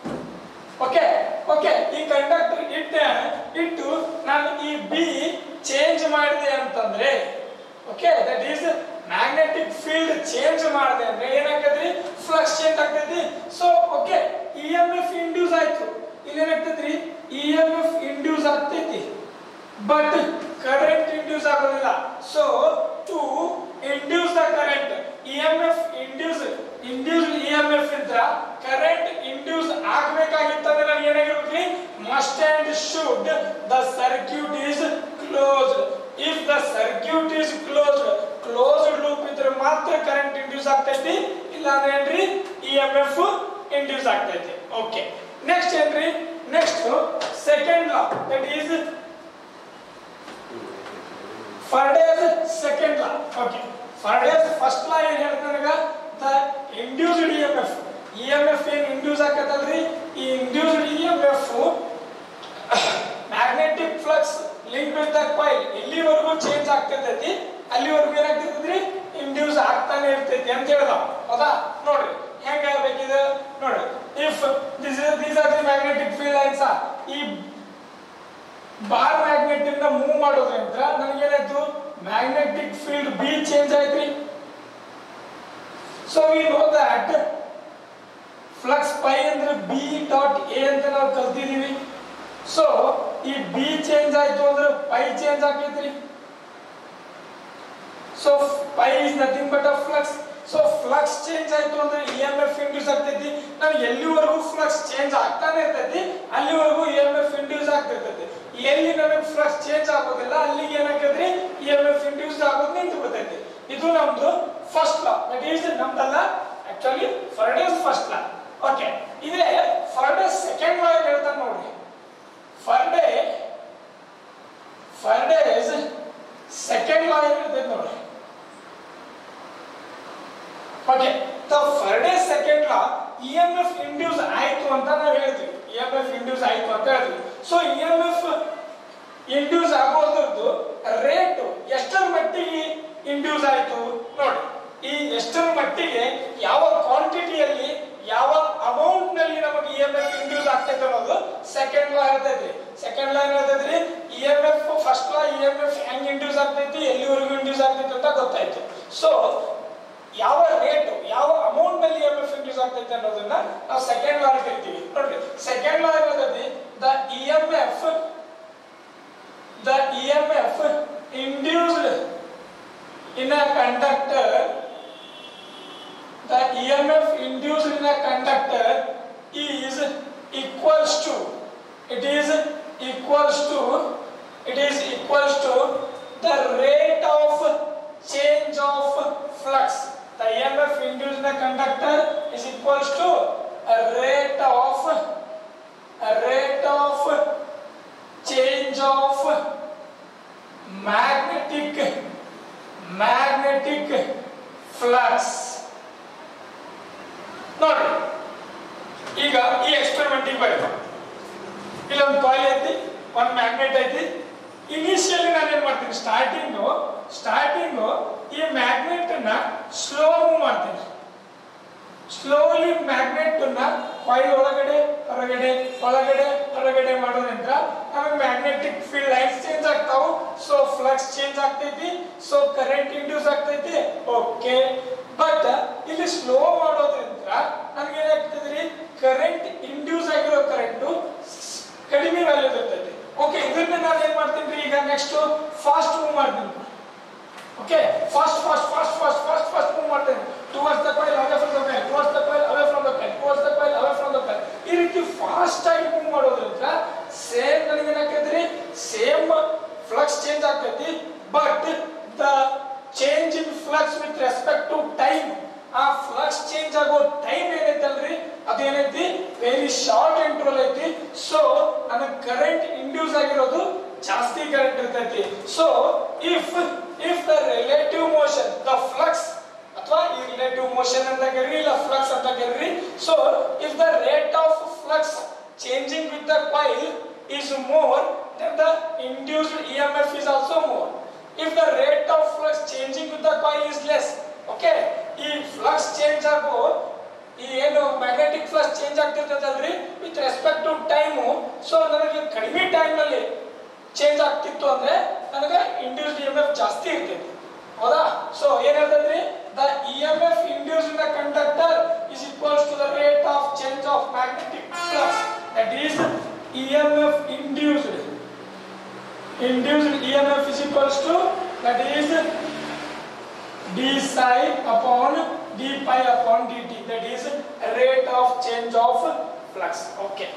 ಓಕೆ ಓಕೆ ಈ ಕಂಡಕ್ಟರ್ ಇಟ್ಟೆ ಇಟ್ಟು ನಾನು ಈ ಬಿ ಚೇಂಜ್ ಮಾಡಿದೆ ಅಂತಂದ್ರೆ okay that is magnetic field change ಮಾಡಿದೆ ಅಂದ್ರೆ ಏನಾಗ್ತೈತಿ ಫ್ಲಕ್ಸ್ ಚೇಂಜ್ ಆಗ್ತೈತಿ so okay E M F induce ಆಯ್ತು ಇಲ್ಲಿ ಏನಾಗ್ತೈತ್ರಿ ಇ ಎಂ ಎಫ್ ಇಂಡ್ಯೂಸ್ ಆಗ್ತೈತಿ ಬಟ್ ಕರೆಂಟ್ ಇಂಡ್ಯೂಸ್ ಆಗೋದಿಲ್ಲ so to induce the current E M F induce induce E M F ಇದ್ರ ಕರೆಂಟ್ ಇಂಡ್ಯೂಸ್ ಆಗ್ಬೇಕಾಗಿತ್ತಂದ್ರೆ ನಾನು ಏನಾಗಿರ್ಬೇಕ್ರಿ must and should the circuit is closed if the circuit is closed closed loop ಇದ್ರೆ ಮಾತ್ರ current induce ಆಗ್ತೈತಿ ಇಲ್ಲ ಅಂದ್ರೆ ಏನ್ರಿ ಇ ಎಂ ಎಫ್ ಇಂಡ್ಯೂಸ್ ಆಗ್ತೈತಿ ಓಕೆ ನೆಕ್ಸ್ಟ್ ಏನ್ರಿ next second law that is Faraday's second law okay Faraday's first law ಏನ್ ಹೇಳ್ತಾನೆ ನನಗ the induced E M F E M F ಏನ್ ಇಂಡ್ಯೂಸ್ ಆಕತ್ತಲ್ರಿ ಈ induced E M F magnetic flux link with the coil ಎಲ್ಲಿವರೆಗೂ change ಆಗ್ತಿರ್ತೈತಿ ಅಲ್ಲಿವರೆಗೂ ಏನಾಗ್ತಿರ್ತೈತ್ರಿ ಇಂಡ್ಯೂಸ್ ಆಗ್ತಾನೆ ಇರ್ತೈತಿ ಅಂತ ಹೇಳ್ದ ಹೌದಾ ನೋಡ್ರಿ ಹೆಂಗ ಆಗ್ಬೇಕಿದು ನೋಡ್ರಿ if this is these are the magnetic field lines ಈ ಬಾರ್ ಮ್ಯಾಗ್ನೆಟ್ ಇಂದ ಮೂವ್ ಮಾಡೋದ್ರಿಂದ ನನಗೇನಾಯ್ತು ಮ್ಯಾಗ್ನೆಟಿಕ್ ಫೀಲ್ಡ್ ಬಿ ಚೇಂಜ್ ಆಯ್ತ್ರಿ so we know that flux phi ಅಂದ್ರೆ ಬಿ ಡಾಟ್ ಎ ಅಂತ ನಾವು ಕಲ್ತಿದೀವಿ ಸೊ ಈ ಬಿ ಚೇಂಜ್ ಆಯ್ತು ಅಂದ್ರೆ ಪೈ ಚೇಂಜ್ ಆಗೈತ್ರಿ so phi is nothing but a flux so flux change ಆಯ್ತು ಅಂದ್ರೆ ಇ ಎಂ ಎಫ್ ಇಂಡ್ಯೂಸ್ ಆಗ್ತೈತಿ ನಾವು ಎಲ್ಲಿವರೆಗೂ ಫ್ಲಕ್ಸ್ ಚೇಂಜ್ ಆಗ್ತಾನೆ ಇರ್ತೈತಿ ಅಲ್ಲಿವರೆಗೂ ಇ ಎಂ ಎಫ್ ಇಂಡ್ಯೂಸ್ ಆಗ್ತಿರ್ತೈತಿ ಎಲ್ಲಿ ನಮಗೆ ಫ್ಲಕ್ಸ್ ಚೇಂಜ್ ಆಗೋದಿಲ್ಲ ಅಲ್ಲಿಗೆ ಏನಾಗೈತ್ರಿ ಇ ಎಂ ಎಫ್ ಇಂಡ್ಯೂಸ್ ಆಗೋದು ನಿಂತು ಬಿಡ್ತೈತಿ ಇದು ನಮ್ದು ಫಸ್ಟ್ ಲಾ ದಟ್ ಈಸ್ ನಮ್ದಲ್ಲ actually Faraday's first law okay ಇದೇ ಫರ್ಡೇಸ್ ಸೆಕೆಂಡ್ ಲಾ ಹೇಳ್ತಾನೆ ನೋಡ್ರಿ ಫರ್ಡೇ ಫರ್ಡೇಸ್ ಸೆಕೆಂಡ್ ಲಾ ಏನಿರ್ತೈತೆ ನೋಡ್ರಿ okay the Faraday second law E M F induce ಆಯ್ತು ಅಂತ ನಾವು ಹೇಳ್ತೀವಿ ಇ ಎಂ ಎಫ್ ಇಂಡ್ಯೂಸ್ ಆಯ್ತು ಅಂತ ಹೇಳ್ತೀವಿ so E M F induce ಆಗೋದ್ರದ್ದು ರೇಟ್ ಎಷ್ಟರ ಮಟ್ಟಿಗೆ ಇಂಡ್ಯೂಸ್ ಆಯ್ತು ನೋಡಿ ಈ ಎಷ್ಟರ ಮಟ್ಟಿಗೆ ಯಾವ ಕ್ವಾಂಟಿಟಿಯಲ್ಲಿ ಯಾವ ಅಮೌಂಟ್ ನಲ್ಲಿ ನಮಗೆ ಇ ಎಂ ಎಫ್ ಇಂಡ್ಯೂಸ್ ಆಗ್ತೈತೆ ಅನ್ನೋದು ಸೆಕೆಂಡ್ ಲಾ ಹೇಳ್ತೈತ್ರಿ ಸೆಕೆಂಡ್ ಲಾ ಏನ್ ಹೇಳ್ತೈತ್ರಿ E M F first law E M F ಹೆಂಗ್ ಇಂಡ್ಯೂಸ್ ಆಗ್ತೈತಿ ಎಲ್ಲಿವರೆಗೂ ಇಂಡ್ಯೂಸ್ ಆಗ್ತೈತಿ ಅಂತ ಗೊತ್ತಾಯ್ತು ಸೊ ಯಾವ ರೇಟ್ ಯಾವ ಅಮೌಂಟ್ ನಲ್ಲಿ ಎಂ ಎಫ್ ಇಂಡ್ಯೂಸ್ ಆಗ್ತೈತೆ ಅನ್ನೋದನ್ನ ನಾವು ಸೆಕೆಂಡ್ ಲಾ ಕರಿತೀವಿ ನೋಡ್ರಿ ಸೆಕೆಂಡ್ ಲಾ ಏನಂತೈತಿ the E M F the E M F induced in a conductor the EMF induced in a conductor is equals to it is equals to it is equals to the rate of change of flux the EMF induced in a conductor is equals to a rate of a rate of change of magnetic magnetic flux ನೋಡ್ರಿ ಈಗ ಈ ಎಕ್ಸ್ಪೆರಿಮೆಂಟಿಗೆ ಬರೋದು ಇಲ್ಲೊಂದು coil ಐತಿ ಒಂದು magnet ಐತಿ initially ನಾನು ಏನ್ ಮಾಡ್ತೀನಿ ಸ್ಟಾರ್ಟಿಂಗು ಸ್ಟಾರ್ಟಿಂಗು ಈ ಮ್ಯಾಗ್ನೆಟ್ ಅನ್ನ ಸ್ಲೋ ಮೂವ್ ಮಾಡ್ತೀನಿ ಸ್ಲೋಲಿ ಮ್ಯಾಗ್ನೆಟ್ ಅನ್ನ ಕಾಯಿಲ್ ಒಳಗಡೆ ಹೊರಗಡೆ ಒಳಗಡೆ ಹೊರಗಡೆ ಮಾಡೋದ್ರಿಂದ ನಮಗೆ ಮ್ಯಾಗ್ನೆಟಿಕ್ ಫೀಲ್ಡ್ ಲೈನ್ಸ್ ಚೇಂಜ್ ಆಗ್ತಾವು ಸೊ ಫ್ಲಕ್ಸ್ ಚೇಂಜ್ ಆಗ್ತೈತಿ ಸೊ ಕರೆಂಟ್ ಇಂಡ್ಯೂಸ್ ಆಗ್ತೈತಿ ಓಕೆ ಬಟ್ ಇಲ್ಲಿ ಸ್ಲೋ ಮಾಡೋದ್ರಿಂದ ನಮ್ಗೆ ಏನಾಗ್ತದ್ರಿ ಕರೆಂಟ್ ಇಂಡ್ಯೂಸ್ ಆಗಿರೋ ಕರೆಂಟ್ ಕಡಿಮೆ ವ್ಯಾಲ್ಯೂ ಇರ್ತೈತಿ ಓಕೆ ಇದನ್ನ ನಾನು ಏನ್ ಮಾಡ್ತೀನಿ ಈಗ ನೆಕ್ಸ್ಟ್ ಫಾಸ್ಟ್ ಮೂವ್ ಮಾಡ್ತೀನಿ okay fast fast fast fast fast fast move ಮಾಡ್ತೇನೆ towards the coil away from the coil towards the coil away from the coil towards the coil away from the coil ಈ ರೀತಿ fast ಆಗಿ move ಮಾಡೋದ್ರಿಂದ same ನನಗೆ ಏನಾಗ್ತೈತ್ರಿ same flux change ಆಗ್ತೈತಿ but the change in flux with respect to time ಆ flux change ಆಗೋ time ಏನೈತಲ್ರಿ ಅದೇನೈತಿ ವೆರಿ ಶಾರ್ಟ್ ಇಂಟರ್ವಲ್ ಐತಿ ಸೊ ನನಗೆ ಕರೆಂಟ್ ಇಂಡ್ಯೂಸ್ ಆಗಿರೋದು ಜಾಸ್ತಿ ಕರೆಂಟ್ ಇರ್ತೈತಿ so if if the relative motion the flux ಅಥವಾ ಈ ರಿಲೇಟಿವ್ ಮೋಷನ್ ಅಂತ ಕರೀರಿ ಇಲ್ಲ ಫ್ಲಕ್ಸ್ ಅಂತ ಕರೀರಿ so if the rate of flux changing with the coil is more then the induced EMF is also more if the rate of flux changing with the coil is less okay ಈ flux change ಆಗೋ ಈ ಏನು magnetic flux change ಆಗ್ತಿರ್ತದಲ್ರಿ with respect to time so ನನಗೆ ಕಡಿಮೆ ಟೈಮ್ನಲ್ಲಿ change ಆಗ್ತಿತ್ತು ಅಂದ್ರೆ ನನಗೆ ಇಂಡ್ಯೂಸ್ಡ್ ಇ ಎಮ್ ಎಫ್ ಜಾಸ್ತಿ ಇರ್ತೈತಿ ಹೌದಾ ಸೊ ಏನ್ ಹೇಳ್ತದ್ರಿ the E M F induce in the conductor is equals to the rate of change of magnetic flux that is E M F induced induced EMF is equals to that is d psi upon d pi upon dt that is rate of change of flux okay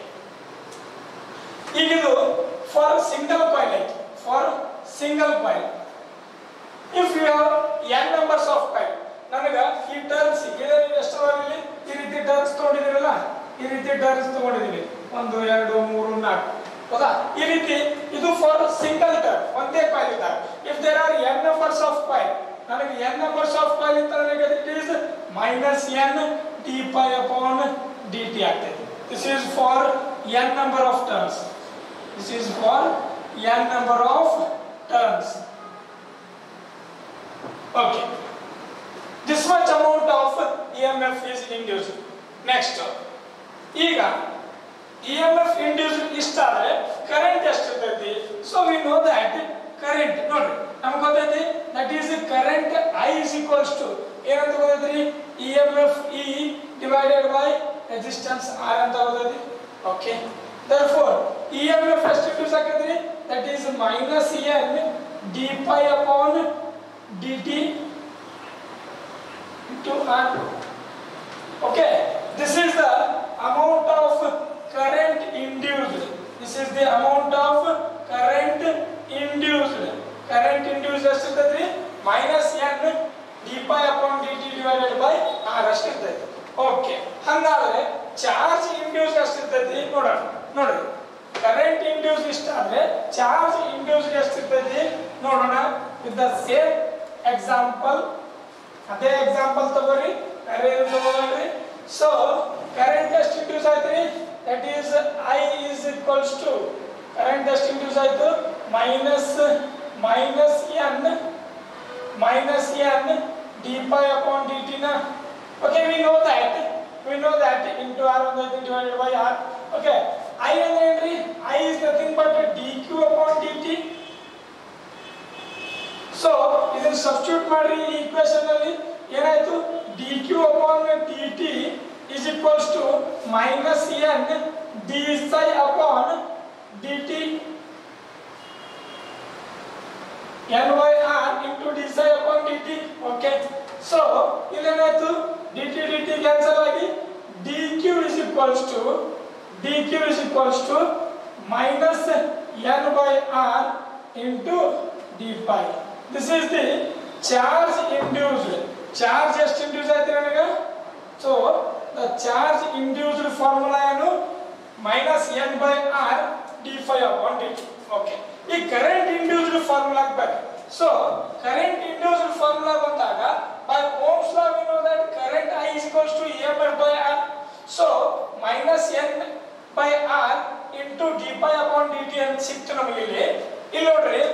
ಈಗ ಇದು for single coil ಐತಿ for single coil if you have n numbers of coil ನನಗ ಈ terms ಇದೆ ಎಷ್ಟು ಅದಾವ ಇಲ್ಲಿ ಈ ರೀತಿ ಟರ್ಮ್ಸ್ ತಗೊಂಡಿದ್ದೀರಲ್ಲ ಈ ರೀತಿ ಟರ್ಮ್ಸ್ ತಗೊಂಡಿದ್ದೀವಿ ಒಂದು ಎರಡು ಮೂರು ನಾಲ್ಕು ಹೌದಾ ಈ ರೀತಿ ಇದು ಫಾರ್ ಸಿಂಗಲ್ ಟರ್ಮ್ ಒಂದೇ ಕಾಯಿಲ್ ಇದ್ದಾರೆ if there are N numbers of coil ನನಗೆ ಎನ್ ನಂಬರ್ಸ್ ಆಫ್ ಕಾಯಿಲ್ ಅಂತ ನನಗೆ it is minus N d phi upon d t ಆಗ್ತೈತೆ this is for N number of terms this is for N number of terms Okay. This much amount of EMF is induced. Next. ಈಗ EMF induced ಇಷ್ಟಾದ್ರೆ ಕರೆಂಟ್ ಎಷ್ಟಿರ್ತೈತಿ so we know that current ನೋಡ್ರಿ ನಮ್ಗೆ ಗೊತ್ತೈತಿ that is current I is equals to ಏನಂತ ಗೊತ್ತೈತ್ರಿ E M F E divided by resistance R ಅಂತ ಗೊತ್ತೈತಿ okay therefore E M F ಎಷ್ಟು ಇಂಡ್ಯೂಸ್ ಆಕೈತ್ರಿ that is minus N d phi upon dt into r. Okay, this is the amount of current induced. This is the amount of current induced. Current induced ಎಷ್ಟಿರ್ತೈತ್ರಿ minus N d phi upon d t divided by R ಅಷ್ಟಿರ್ತೈತಿ okay ಹಂಗಾದ್ರೆ charge induce ಎಷ್ಟಿರ್ತೈತಿ ನೋಡೋಣ ನೋಡ್ರಿ current induce ಇಷ್ಟ ಆದ್ರೆ charge induce ಎಷ್ಟಿರ್ತೈತಿ ನೋಡೋಣ ವಿತ್ ದ ಸೇಮ್ ಎಕ್ಸಾಂಪಲ್ ಅದೇ ಎಕ್ಸಾಂಪಲ್ ತಗೋರಿ ಬೇರೆ ಏನು ತಗೋಬೇಡ್ರಿ ಸೊ ಕರೆಂಟ್ ಎಷ್ಟು ಇಂಡ್ಯೂಸ್ ಆಯ್ತು that is I is equals to current ಎಷ್ಟು ಇಂಡ್ಯೂಸ್ ಆಯ್ತು minus minus N minus N d phi upon d t ನ okay we know that we know that into R ಒಂದು divided by R okay I ಅಂದ್ರೆ ಏನ್ರಿ I is nothing but d q upon d t so ಇದನ್ನ substitute ಮಾಡ್ರಿ ಈ equation ಅಲ್ಲಿ ಏನಾಯ್ತು d q upon d t is equals to minus N d psi upon d t N by R into d psi upon d t okay so ಇಲ್ಲೇನಾಯ್ತು d t d t cancel ಆಗಿ d q is equals to d q is equals to minus N by R into d phi this is the charge induced charge ಎಷ್ಟು induce ಆಯ್ತು ನನಗೆ so the charge induced formula ಏನು minus N by R d phi upon d t okay ಈ current induced formula ಬರ್ರಿ so current induced formula ಬಂದಾಗ by Ohm's law we know that current I is equals to E by R so minus N by R into d phi upon d t ಅಂತ ಸಿಕ್ತು ನಮಗೆ ಇಲ್ಲಿ ಇಲ್ಲಿ ನೋಡ್ರಿ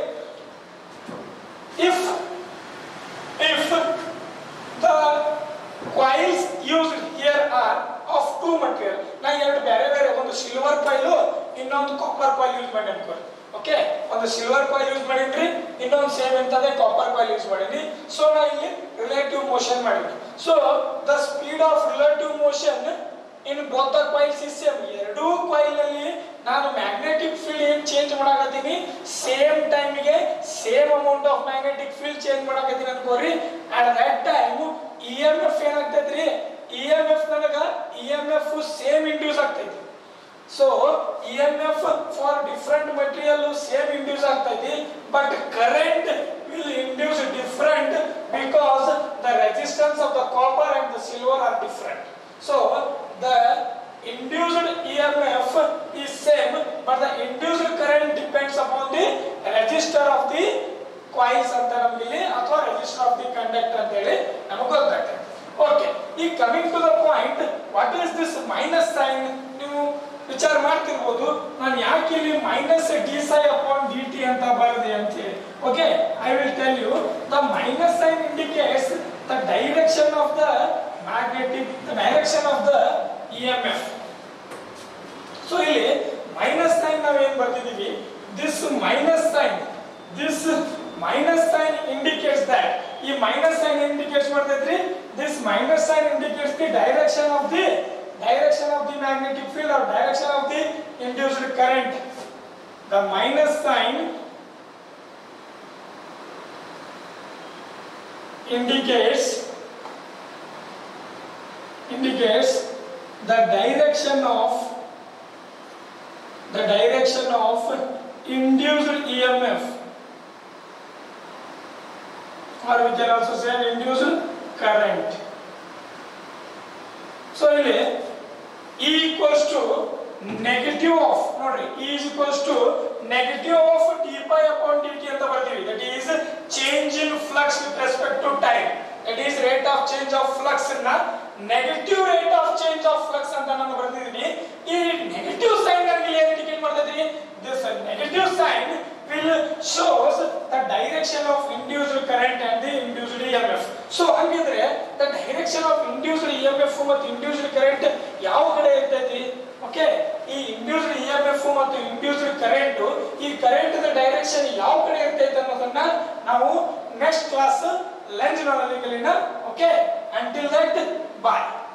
if if the coils used here are of two material ನಾ ಎರಡು ಬೇರೆ ಬೇರೆ ಒಂದು ಸಿಲ್ವರ್ ಕಾಯಿಲು ಇನ್ನೊಂದು ಕಾಪರ್ ಕಾಯಿಲ್ ಯೂಸ್ ಮಾಡಿ ಅನ್ಕೊಳ್ಳಿ ಓಕೆ ಒಂದು ಸಿಲ್ವರ್ ಕಾಯಿಲ್ ಯೂಸ್ ಮಾಡಿದ್ರಿ ಇನ್ನೊಂದು ಸೇಮ್ ಎಂತದೆ ಕಾಪರ್ ಕಾಯಿಲ್ ಯೂಸ್ ಮಾಡಿದ್ರಿ ಸೊ ನಾ ಇಲ್ಲಿ ರಿಲೇಟಿವ್ ಮೋಷನ್ ಮಾಡಿದ್ವಿ so the speed of relative motion in both the coils is same ಎರಡೂ ಕಾಯಿಲ್ ನಲ್ಲಿ ನಾನು ಮ್ಯಾಗ್ನೆಟಿಕ್ ಫೀಲ್ಡ್ ಏನ್ ಚೇಂಜ್ ಮಾಡಾಕತ್ತೀನಿ ಸೇಮ್ ಟೈಮಿಗೆ same amount of magnetic field change ಮಾಡಾಕತ್ತೀನಿ ಅನ್ಕೋರಿ at that time E M F ಏನಾಗ್ತೈತ್ರಿ ಇ ಎಮ್ ಎಫ್ ನನಗ E M F same induce ಆಗ್ತೈತಿ so E M F for different material same induce ಆಗ್ತೈತಿ but current will induce different because the resistance of the copper and the silver are different so the induced EMF is same but the induced current depends upon the resistor of the coils ಅಂತ ನಮ್ಗೆ ಇಲ್ಲಿ ಅಥವಾ resistor of the conductor ಅಂತ ಹೇಳಿ ನಮಗೆ ಗೊತ್ತಾಗ್ತದೆ okay ಈ coming to the point what is this minus sign ನೀವು ವಿಚಾರ ಮಾಡ್ತಿರ್ಬೋದು ನಾನು ಯಾಕೆ ಇಲ್ಲಿ minus d psi upon d t ಅಂತ ಬರೆದೆ ಅಂತ ಹೇಳಿ okay I will tell you the minus sign indicates the direction of the magnetic the direction of the EMF so ಇಲ್ಲಿ ಮೈನಸ್ ಸೈನ್ ನಾವು ಏನ್ ಬರ್ತಿದೀವಿ this minus sign this minus sign indicates that ಈ minus sign indicates ಮಾಡ್ತೈತ್ರಿ this minus sign indicates the direction of the direction of the magnetic field or direction of the induced current the minus sign indicates indicates the direction of the direction of induced EMF or we can also say induced current so ಇಲ್ಲಿ e equals to negative of ನೋಡ್ರಿ e is equals to negative of d phi upon d t ಅಂತ ಬರ್ತೀವಿ that is change in flux with respect to time that is rate of change of flux ನ negative rate of change of flux ಅಂತ ನಾನು ಬರ್ತಿದ್ದೀನಿ ಈ negative sign ನನಗೆ ಏನು indicate ಮಾಡ್ತೈತಿ this negative sign will shows the direction of induced current and the induced EMF. So ಹಂಗಿದ್ರೆ the direction of induced EMF ಮತ್ತು induced current ಯಾವ ಕಡೆ ಇರ್ತೈತಿ ಓಕೆ ಈ ಇಂಡ್ಯೂಸ್ಡ್ ಇ ಎಂ ಎಫ್ ಮತ್ತು ಇಂಡ್ಯೂಸ್ಡ್ ಕರೆಂಟ್ ಈ ಕರೆಂಟ್ ಡೈರೆಕ್ಷನ್ ಯಾವ ಕಡೆ ಇರ್ತೈತೆ ಅನ್ನೋದನ್ನ ನಾವು ನೆಕ್ಸ್ಟ್ ಕ್ಲಾಸ್ ಲೆಂಜ್ ನಾಲೆಜ್ ಕಲಿನ ಓಕೆ ಅಂಟಿಲ್ ದಟ್ ಬಾಯ್